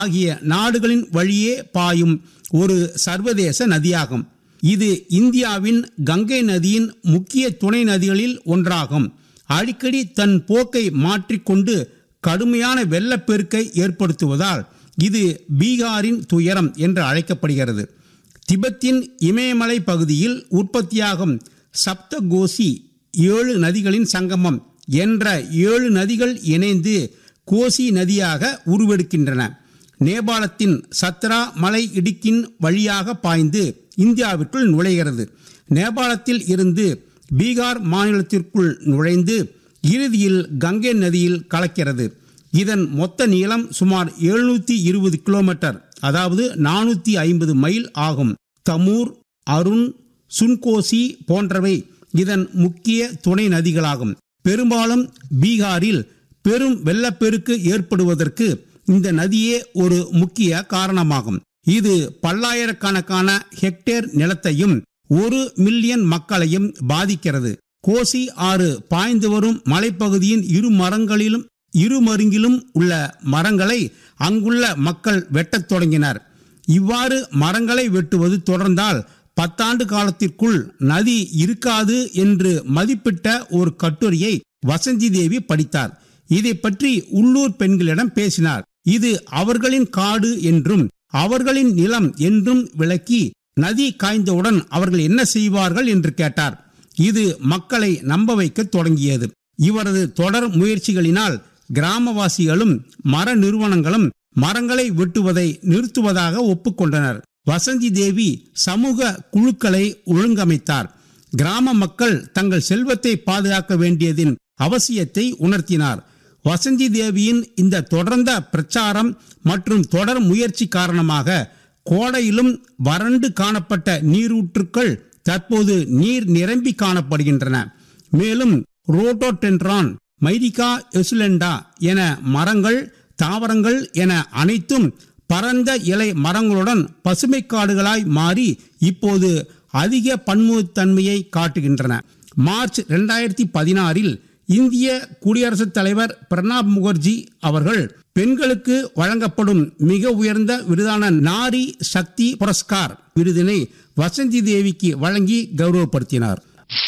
ஆகிய நாடுகளின் வழியே பாயும் ஒரு சர்வதேச நதியாகும் இது இந்தியாவின் கங்கை நதியின் முக்கிய துணை நதிகளில் ஒன்றாகும் அடிக்கடி தன் போக்கை மாற்றிக்கொண்டு கடுமையான வெள்ளப்பெருக்கை ஏற்படுத்துவதால் இது பீகாரின் துயரம் என்று அழைக்கப்படுகிறது திபெத்தின் இமயமலை பகுதியில் உற்பத்தியாகும் சப்தகோசி ஏழு நதிகளின் சங்கமம் என்ற ஏழு நதிகள் இணைந்து கோசி நதியாக உருவெடுக்கின்றன நேபாளத்தின் சத்ரா மலை இடுக்கின் வழியாக பாய்ந்து இந்தியாவிற்குள் நுழைகிறது நேபாளத்தில் இருந்து பீகார் மாநிலத்திற்குள் நுழைந்து இறுதியில் கங்கை நதியில் கலக்கிறது இதன் மொத்த நீளம் சுமார் எழுநூற்றி இருபது கிலோமீட்டர் அதாவது நானூற்றி ஐம்பது மைல் ஆகும் தமூர் அருண் சுன்கோசி போன்றவை இதன் முக்கிய துணை நதிகளாகும் பெரும்பாலும் பீகாரில் பெரும் வெள்ளப்பெருக்கு ஏற்படுவதற்கு இந்த நதியே ஒரு முக்கிய காரணமாகும் இது பல்லாயிரக்கணக்கான ஹெக்டேர் நிலத்தையும் ஒரு மில்லியன் மக்களையும் பாதிக்கிறது கோசி ஆறு பாய்ந்து வரும் மலைப்பகுதியின் இரு மரங்களிலும் இருமருங்கிலும் உள்ள மரங்களை அங்குள்ள மக்கள் வெட்டத் தொடங்கினர் இவ்வாறு மரங்களை வெட்டுவது தொடர்ந்தால் பத்தாண்டு காலத்திற்குள் நதி இருக்காது என்று மதிப்பிட்ட ஒரு கட்டுரையை வசந்தி தேவி படித்தார் இதை பற்றி உள்ளூர் பெண்களிடம் பேசினார் இது அவர்களின் காடு என்றும் அவர்களின் நிலம் என்றும் விளக்கி நதி காய்ந்தவுடன் அவர்கள் என்ன செய்வார்கள் என்று கேட்டார் இது மக்களை நம்ப வைக்க தொடங்கியது இவரது தொடர் முயற்சிகளினால் கிராமவாசிகளும் மர நிறுவனங்களும் மரங்களை வெட்டுவதை நிறுத்துவதாக ஒப்புக்கொண்டனர் வசந்தி தேவி சமூக குழுக்களை ஒழுங்கமைத்தார் கிராம மக்கள் தங்கள் செல்வத்தை பாதுகாக்க வேண்டியதின் அவசியத்தை உணர்த்தினார் வசந்தி தேவியின் இந்த தொடர்ந்த பிரச்சாரம் மற்றும் தொடர் முயற்சி காரணமாக கோடையிலும் வறண்டு காணப்பட்ட நீரூற்றுக்கள் தற்போது நீர் நிரம்பி காணப்படுகின்றன மேலும் ரோட்டோடென்ட்ரான் மைரிகா எசுலெண்டா என மரங்கள் தாவரங்கள் என அனைத்தும் பரந்த இலை மரங்களுடன் பசுமை காடுகளாய் மாறி இப்போது அதிக பன்முகத்தன்மையை காட்டுகின்றன மார்ச் ரெண்டாயிரத்தி பதினாறில் இந்திய குடியரசுத் தலைவர் பிரணாப் முகர்ஜி அவர்கள் பெண்களுக்கு வழங்கப்படும் மிக உயர்ந்த விருதான நாரி சக்தி புரஸ்கார் விருதினை வசந்தி தேவிக்கு வழங்கி கௌரவப்படுத்தினார்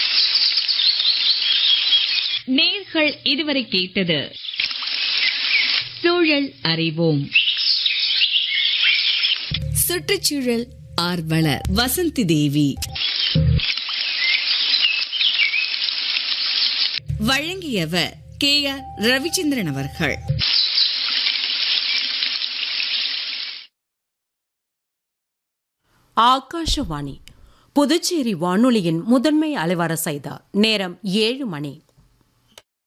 நேர்கள் இதுவரை கேட்டது சூழல் அறிவோம் சுற்றுச்சூழல் ஆர்வலர் வசந்தி தேவி வழங்கியவர் கே ஆர் ரவிச்சந்திரன் அவர்கள் ஆகாஷவாணி புதுச்சேரி வானொலியின் முதன்மை அலைவரிசை நேரம் ஏழு மணி